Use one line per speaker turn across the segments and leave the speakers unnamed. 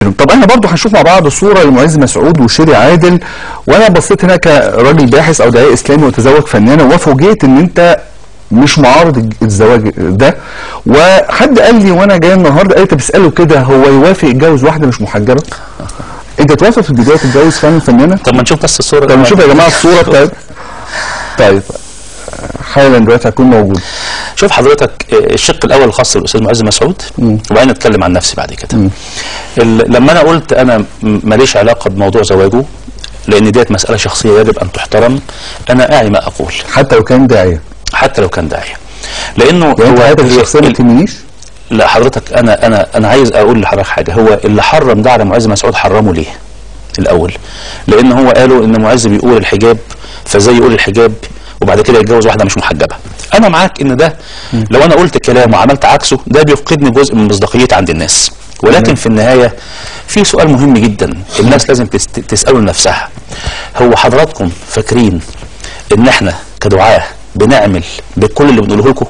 طب احنا برضو هنشوف مع بعض صوره لمعز مسعود وشيري عادل وانا بصيت هنا كراجل باحث او داعيه اسلامي وتزوج فنانه وفوجئت ان انت مش معارض الزواج ده وحد قال لي وانا جاي النهارده قال لي بتساله كده هو يوافق يتجوز واحده مش محجبه؟ انت توافق في البدايه تتجوز فن فنانه؟
طب ما نشوف بس الصوره
طب نشوف يا جماعه الصوره بتاعت طيب حالا دلوقتي هتكون موجود
شوف حضرتك آه، الشق الاول الخاص بالاستاذ معز مسعود وبعدين نتكلم عن نفسي بعد كده ال- لما انا قلت انا م- ماليش علاقه بموضوع زواجه لان ديت مساله شخصيه يجب ان تحترم انا اعي ما اقول
حتى لو كان داعيه
حتى لو كان داعيه لانه
يعني انت حياتك
هي-
الشخصيه ما
ال-
تهمنيش؟
لا حضرتك انا انا انا عايز اقول لحضرتك حاجه هو اللي حرم ده على معز مسعود حرمه ليه؟ الاول لان هو قالوا ان معز بيقول الحجاب فازاي يقول الحجاب وبعد كده يتجوز واحده مش محجبه انا معاك ان ده لو انا قلت كلام وعملت عكسه ده بيفقدني جزء من مصداقيتي عند الناس ولكن في النهايه في سؤال مهم جدا الناس لازم تست- تساله لنفسها هو حضراتكم فاكرين ان احنا كدعاه بنعمل بكل اللي بنقوله لكم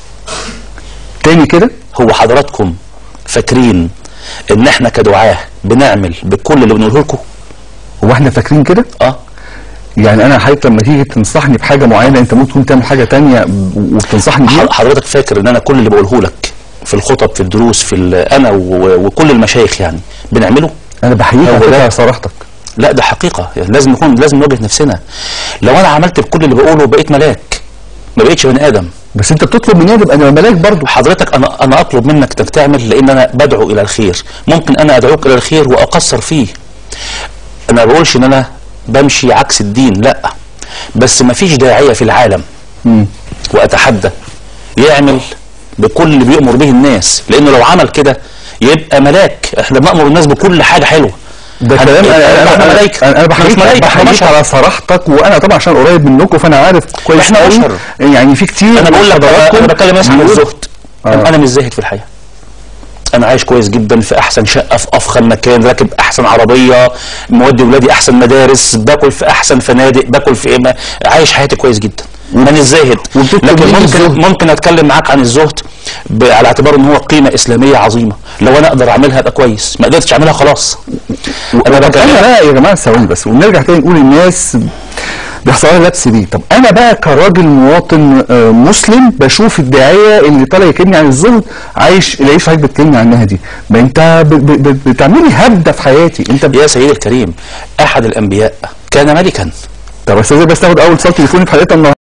تاني كده
هو حضراتكم فاكرين ان احنا كدعاه بنعمل بكل اللي بنقوله لكم
هو احنا فاكرين كده؟
اه
يعني انا حضرتك لما تيجي تنصحني بحاجه معينه انت ممكن تكون تعمل حاجه تانية وبتنصحني بيها
ح- حضرتك فاكر ان انا كل اللي بقوله لك في الخطب في الدروس في ال- انا و- وكل المشايخ يعني بنعمله
انا بحييك
هو
على فكره
ده.
على صراحتك
لا ده حقيقه يعني لازم نكون لازم نواجه نفسنا لو انا عملت بكل اللي بقوله بقيت ملاك ما بقيتش بني ادم
بس انت بتطلب مني تبقى انا ملاك برضو
حضرتك انا انا اطلب منك انك تعمل لان انا بدعو الى الخير ممكن انا ادعوك الى الخير واقصر فيه انا ما بقولش ان انا بمشي عكس الدين لا بس ما فيش داعيه في العالم
مم.
واتحدى يعمل بكل اللي بيأمر به الناس لانه لو عمل كده يبقى ملاك احنا بنأمر الناس بكل حاجه حلوه
ده
هن-
كلام انا انا
احنا
انا
ملايكه
انا, أنا
إحنا
بحييك
مش ملايكه احنا
بحييك
بشر
على صراحتك وانا طبعا عشان قريب منكم فانا عارف كويس
إحنا
قوي.
بشر.
يعني في كتير
انا
من
بقول لك
حضراتكم
انا بكلم ناس عن
بيقول-
الزهد
آه.
انا أنا مش زاهد في الحياه انا عايش كويس جدا في احسن شقه في افخم مكان راكب احسن عربيه مودي ولادي احسن مدارس باكل في احسن فنادق باكل في إيه ما- عايش حياتي كويس جدا ماني الزاهد
وبتطلب
لكن
مني
ممكن
الزهد.
ممكن اتكلم معاك عن الزهد ب- على اعتبار ان هو قيمه اسلاميه عظيمه لو انا اقدر اعملها ابقى كويس ما قدرتش اعملها خلاص انا
طب انا
بكلم
بقى يا جماعه ثواني بس ونرجع تاني نقول الناس بيحصل لها لبس دي طب انا بقى كراجل مواطن آه، مسلم بشوف الداعيه اللي طالع يكلمني عن الزهد عايش العيش حضرتك بتكلمني عنها دي ما انت ب- ب- ب- بتعملي هبده في حياتي انت ب...
يا سيدي الكريم احد الانبياء كان ملكا
طب استاذ بس تاخد اول اتصال تليفوني في حلقتنا النهارده